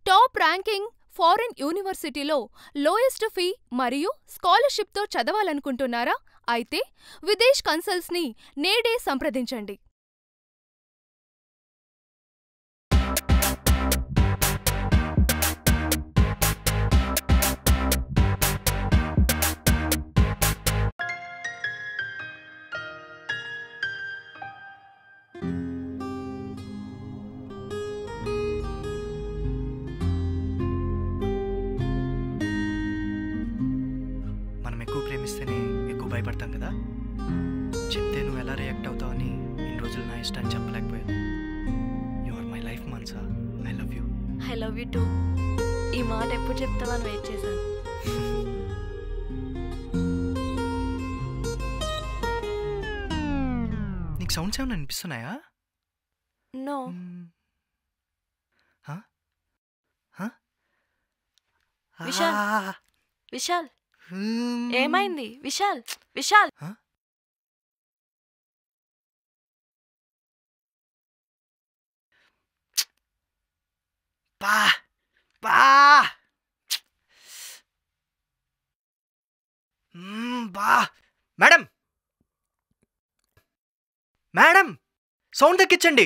Top ranking foreign యూనివర్సిటీలో lowest fee మరియు స్కాలర్షిప్తో చదవాలనుకుంటున్నారా అయితే విదేశ్ కన్సల్ట్స్ని నేడే సంప్రదించండి మనం ఎక్కువ ప్రేమిస్తేనే ఎక్కువ భయపడతాం కదా చెప్తే నువ్వు ఎలా రియాక్ట్ అవుతావని ఇన్ని రోజులు నా ఇష్టాన్ని చెప్పలేకపోయాను యు ఆర్ మై లైఫ్ మన్సా I love you I love you too ఈ మాట ఎప్పుడు చెప్తావని వెయిట్ చేశాను నీకు సౌండ్స్ ఏమైనా అనిపిస్తున్నాయా నో మ్మ్. హా? హా? విశాల్. ఆ, విశాల్ మ్మ్. ఏమైంది విశాల్ విశాల్ పా పా మ్మ్, బా మేడం మేడం సౌండ్ తగ్గించండి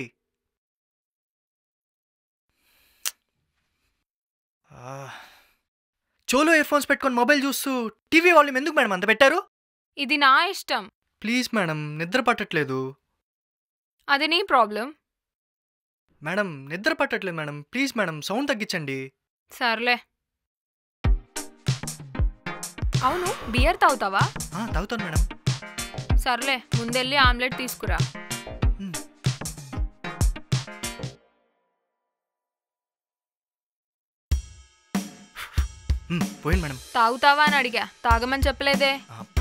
ఆ, చెవులో ఇయర్ ఫోన్స్ పెట్టుకొని మొబైల్ చూస్తూ టీవీ వాల్యూమ్ ఎందుకు మేడం అంత పెట్టారు ఇది నా ఇష్టం ప్లీజ్ మేడం నిద్ర పట్టట్లేదు అది నీ ప్రాబ్లం మేడం నిద్ర పట్టట్లేదు మేడం ప్లీజ్ మేడం సౌండ్ తగ్గించండి సర్లే అవును బియర్ తాగుతావా ఆ, తాగుతాను మేడం సర్లే ముందెళ్ళి ఆమ్లెట్ తీసుకురా మ్మ్. మ్మ్, పోయింది మేడం తాగుతావా అని అడిగా తాగమని చెప్పలేదే అబ్బా.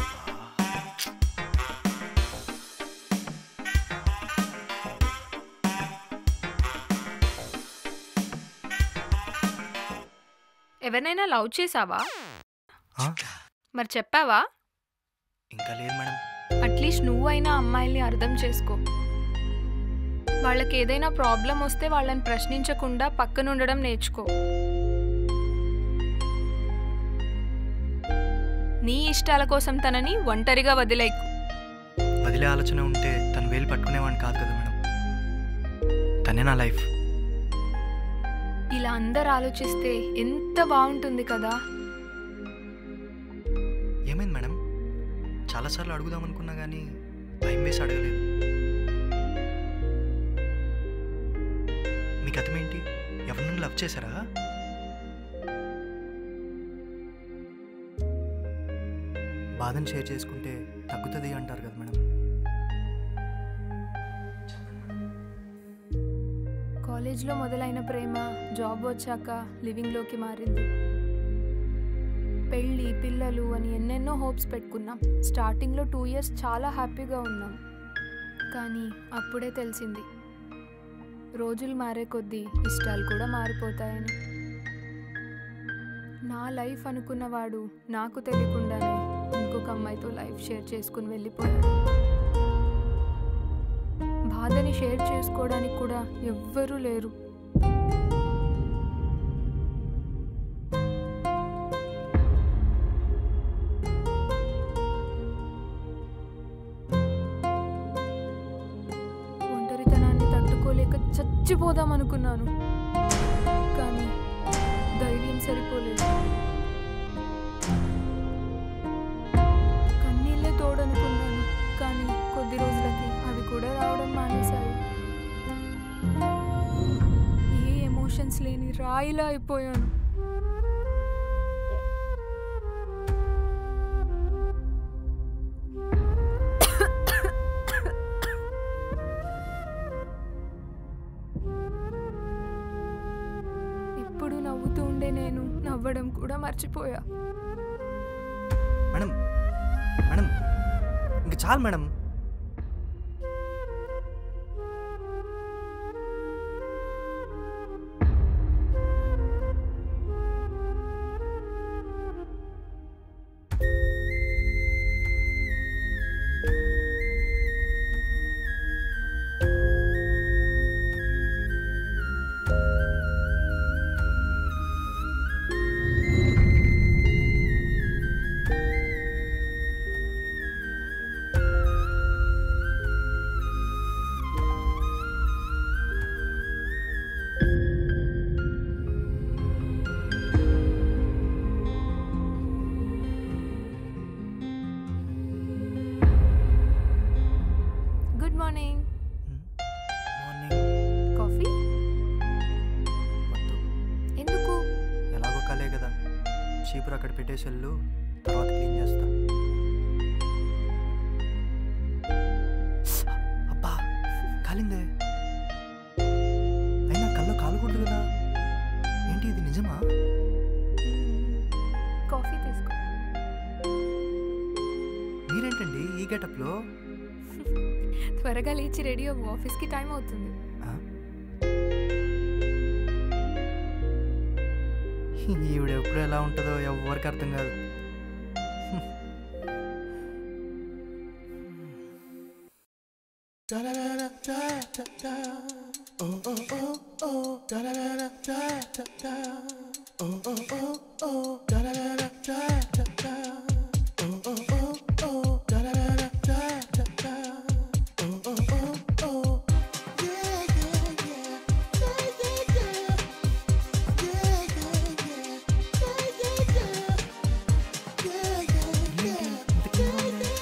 ఎవరినైనా లవ్ చేసావా ఆ, మరి చెప్పావా ఇంకా లేదు మేడం అట్లీస్ట్ నువ్వైనా అమ్మాయిల్ని అర్థం చేసుకో వాళ్ళకి ఏదైనా ప్రాబ్లం వస్తే వాళ్ళని ప్రశ్నించకుండా పక్కనుండడం నేర్చుకో నీ ఇష్టాల కోసం తనని ఒంటరిగా వదిలేకు వదిలే ఆలోచన ఉంటే తను వేలు పట్టుకునేవాడిని కాదు కదా మేడం తనే నా లైఫ్ ఇలా అందరు ఆలోచిస్తే ఎంత బాగుంటుంది కదా ఏమైంది మేడం చాలాసార్లు అడుగుదాం అనుకున్నా కానీ భయం వేసి అడగలేదు మీకు అతమేంటి ఎవరినైనా లవ్ చేశారా బాధను షేర్ చేసుకుంటే తగ్గుతుంది అంటారు కదా మేడం కాలేజ్లో మొదలైన ప్రేమ జాబ్ వచ్చాక లివింగ్లోకి మారింది పెళ్ళి పిల్లలు అని ఎన్నెన్నో హోప్స్ పెట్టుకున్నాం స్టార్టింగ్లో టూ ఇయర్స్ చాలా హ్యాపీగా ఉన్నాం కానీ అప్పుడే తెలిసింది రోజులు మారే కొద్దీ ఇష్టాలు కూడా మారిపోతాయని నా లైఫ్ అనుకున్నవాడు నాకు తెలియకుండానే ఇంకొక అమ్మాయితో లైఫ్ షేర్ చేసుకుని వెళ్ళిపోయాడు బాధని షేర్ చేసుకోవడానికి కూడా ఎవ్వరూ లేరు ఒంటరితనాన్ని తట్టుకోలేక చచ్చిపోదాం అనుకున్నాను కానీ ధైర్యం సరిపోలేదు కన్నీళ్ళే తోడనుకున్నాను కానీ కొద్ది రోజులకి అవి కూడా రావడం మానేశాయి ఏ ఎమోషన్స్ లేని రాయిలా అయిపోయాను ఎప్పుడు నవ్వుతూ ఉండే నేను నవ్వడం కూడా మర్చిపోయా మేడం మేడం ఇంక చాలు మేడం చీపురు అక్కడ పెట్టేసి వెళ్ళు తర్వాత క్లీన్ చేస్తా అబ్బా కాలిందే అయినా కళ్ళు కాలకూడదు కదా ఏంటి ఇది నిజమా కాఫీ తీసుకో మీరేంటండి ఈ గెటప్లో త్వరగా లేచి రెడీ అవ్వు ఆఫీస్కి టైం అవుతుంది ఈవిడ ఎప్పుడు ఎలా ఉంటుందో ఎవరికి అర్థం కాదు ఏంటి ఇంత clean గా ఉంది?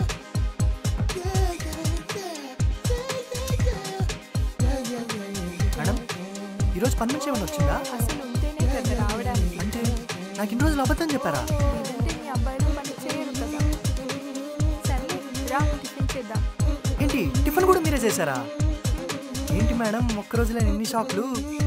మేడం ఈరోజు పని నుంచి ఏమైనా వచ్చిందా అసలు ఉంటేనే కదా రావడానికి అంటే నాకు ఇన్ని రోజులు అబద్ధం చెప్పారా లేదంటే మీ అబ్బాయిలు పని చేయరు కదా సర్లే రా టిఫిన్ చేద్దాం ఏంటి టిఫిన్ కూడా మీరే చేశారా ఏంటి మేడం ఒక్క రోజులో ఎన్ని షాపులు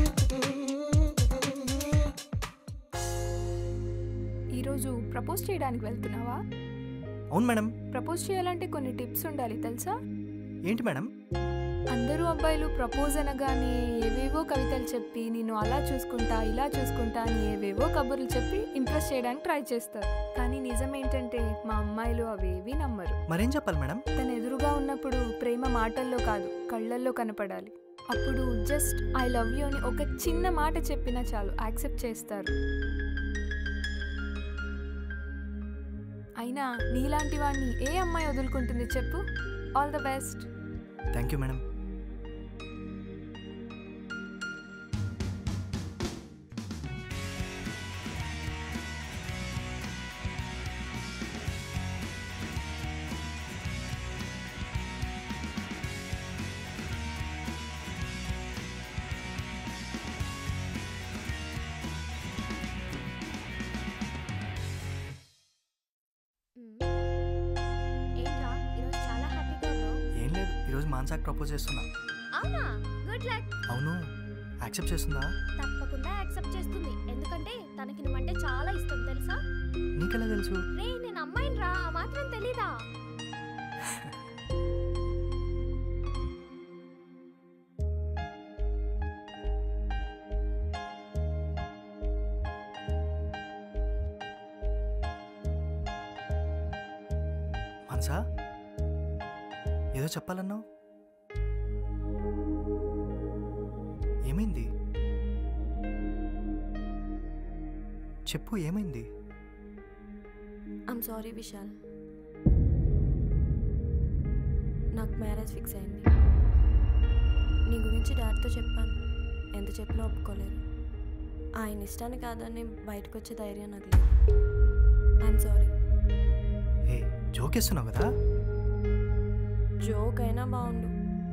ఈరోజు ప్రపోజ్ చేయడానికి వెళ్తున్నావా అవును మేడం ప్రపోజ్ చేయాలంటే కొన్ని టిప్స్ ఉండాలి తెలుసా ఏంటి మేడం అందరూ అబ్బాయిలు ప్రపోజ్ అనగానే ఏవేవో కవితలు చెప్పి నేను అలా చూసుకుంటా ఇలా చూసుకుంటా అని ఏవేవో కబుర్లు చెప్పి ఇంప్రెస్ చేయడానికి ట్రై చేస్తారు కానీ నిజం ఏంటంటే మా అమ్మాయిలు అవేవి నమ్మరు మరేం చెప్పాలి మేడం తన ఎదురుగా ఉన్నప్పుడు ప్రేమ మాటల్లో కాదు కళ్ళల్లో కనపడాలి అప్పుడు జస్ట్ ఐ లవ్ యూ అని ఒక చిన్న మాట చెప్పినా చాలు యాక్సెప్ట్ చేస్తారు అయినా నీలాంటి వాడిని ఏ అమ్మాయి వదులుకుంటుంది చెప్పు all the best thank you madam ఏంట్రా ఈరోజు చాలా హ్యాపీగా ఉన్నావు ఏం లేదు ఈరోజు మాన్సాక్ ప్రపోజ్ చేస్తున్నా అవునా గుడ్ లక్ అవును యాక్సెప్ట్ చేస్తుందా తప్పకుండా యాక్సెప్ట్ చేస్తుంది ఎందుకంటే తనకి నువ్వంటే చాలా ఇష్టం తెలుసా నీకెలా తెలుసు రే నేను అమ్మాయిని రా ఆ మాత్రం తెలీదా మనసా ఏదో చెప్పాలన్నావు ఏమైంది చెప్పు ఏమైంది ఐమ్ సారీ విశాల్ నాకు మ్యారేజ్ ఫిక్స్ అయింది నీ గురించి డాడీతో చెప్పాను ఎంత చెప్పినా ఒప్పుకోలేదు ఆయన ఇష్టాన్ని కాదని బయటకు వచ్చే ధైర్యం నాకు లేదు ఐఎమ్ సారీ ఏ జోకేస్తున్నావు కదా జోక్ అయినా బాగుండు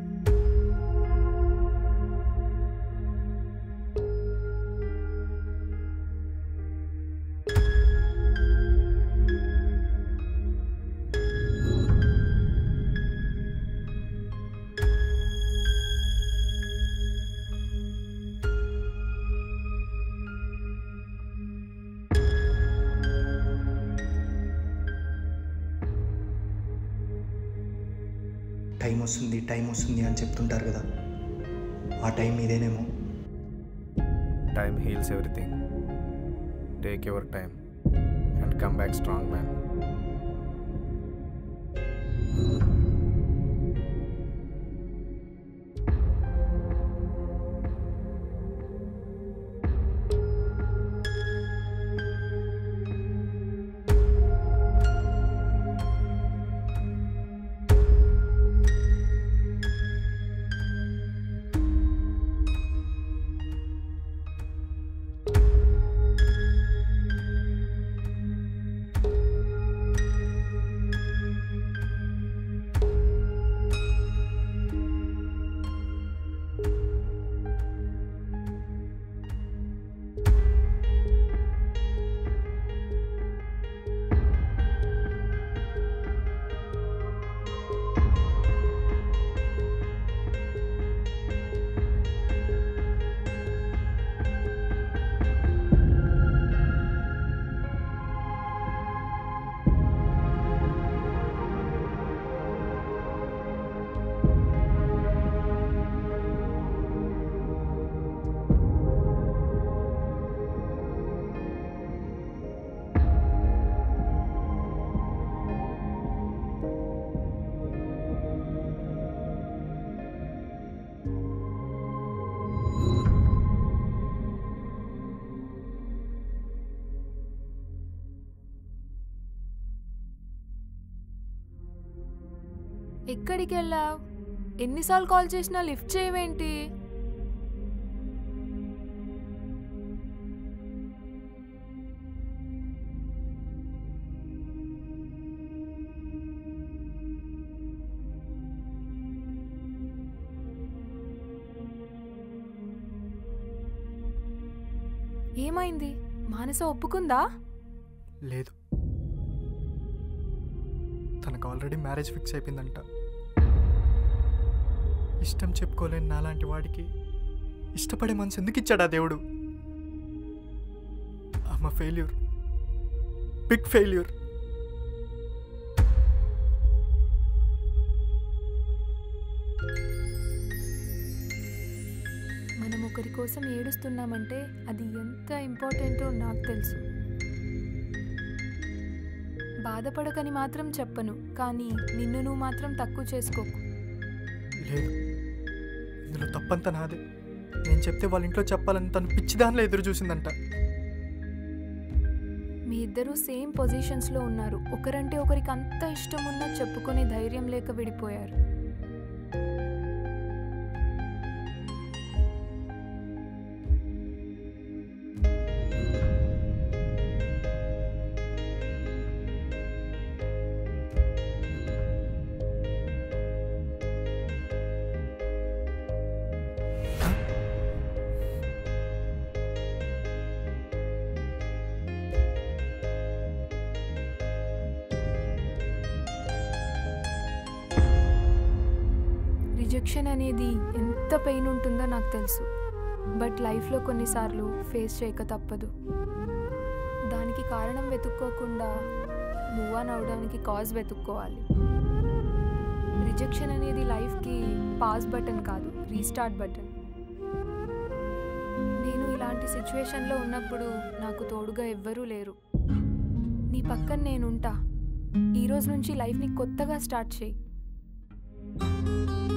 టైం వస్తుంది టైం వస్తుంది అని చెప్తుంటారు కదా ఆ టైం ఇదేనేమో Time heals everything. Take your time and come back strong, man. ఎక్కడికి వెళ్ళావు ఎన్నిసార్లు కాల్ చేసినా లిఫ్ట్ చేయవేంటి ఏమైంది మానస ఒప్పుకుందా లేదు తనకు ఆల్రెడీ మ్యారేజ్ ఫిక్స్ అయిపోయిందంట ఇష్టం చెప్పుకోలేని నాలాంటి వాడికి ఇష్టపడే మనసు ఎందుకు ఇచ్చాడా దేవుడు అమ్మ ఫెయిల్యూర్ బిగ్ ఫెయిల్యూర్ మనం ఒకరి కోసం ఏడుస్తున్నామంటే అది ఎంత ఇంపార్టెంటో నాకు తెలుసు బాధపడకని మాత్రం చెప్పను కానీ నిన్ను నువ్వు మాత్రం తక్కువ చేసుకోకు లేదు ఇందులో తప్పంతా నాదే నేను చెప్తే వాళ్ళ ఇంట్లో చెప్పాలని తను పిచ్చిదానిలో ఎదురు చూసిందంట మీ ఇద్దరూ సేమ్ పొజిషన్స్లో ఉన్నారు ఒకరంటే ఒకరికి అంత ఇష్టం ఉన్నా చెప్పుకునే ధైర్యం లేక విడిపోయారు రిజెక్షన్ అనేది ఎంత పెయిన్ ఉంటుందో నాకు తెలుసు బట్ లైఫ్లో కొన్నిసార్లు ఫేస్ చేయక తప్పదు దానికి కారణం వెతుక్కోకుండా మూవ్ ఆన్ అవడానికి కాజ్ వెతుక్కోవాలి రిజెక్షన్ అనేది లైఫ్కి పాస్ బటన్ కాదు రీస్టార్ట్ బటన్ నేను ఇలాంటి సిచ్యువేషన్లో ఉన్నప్పుడు నాకు తోడుగా ఎవ్వరూ లేరు నీ పక్కన నేనుంటా ఈరోజు నుంచి లైఫ్ని కొత్తగా స్టార్ట్ చేయి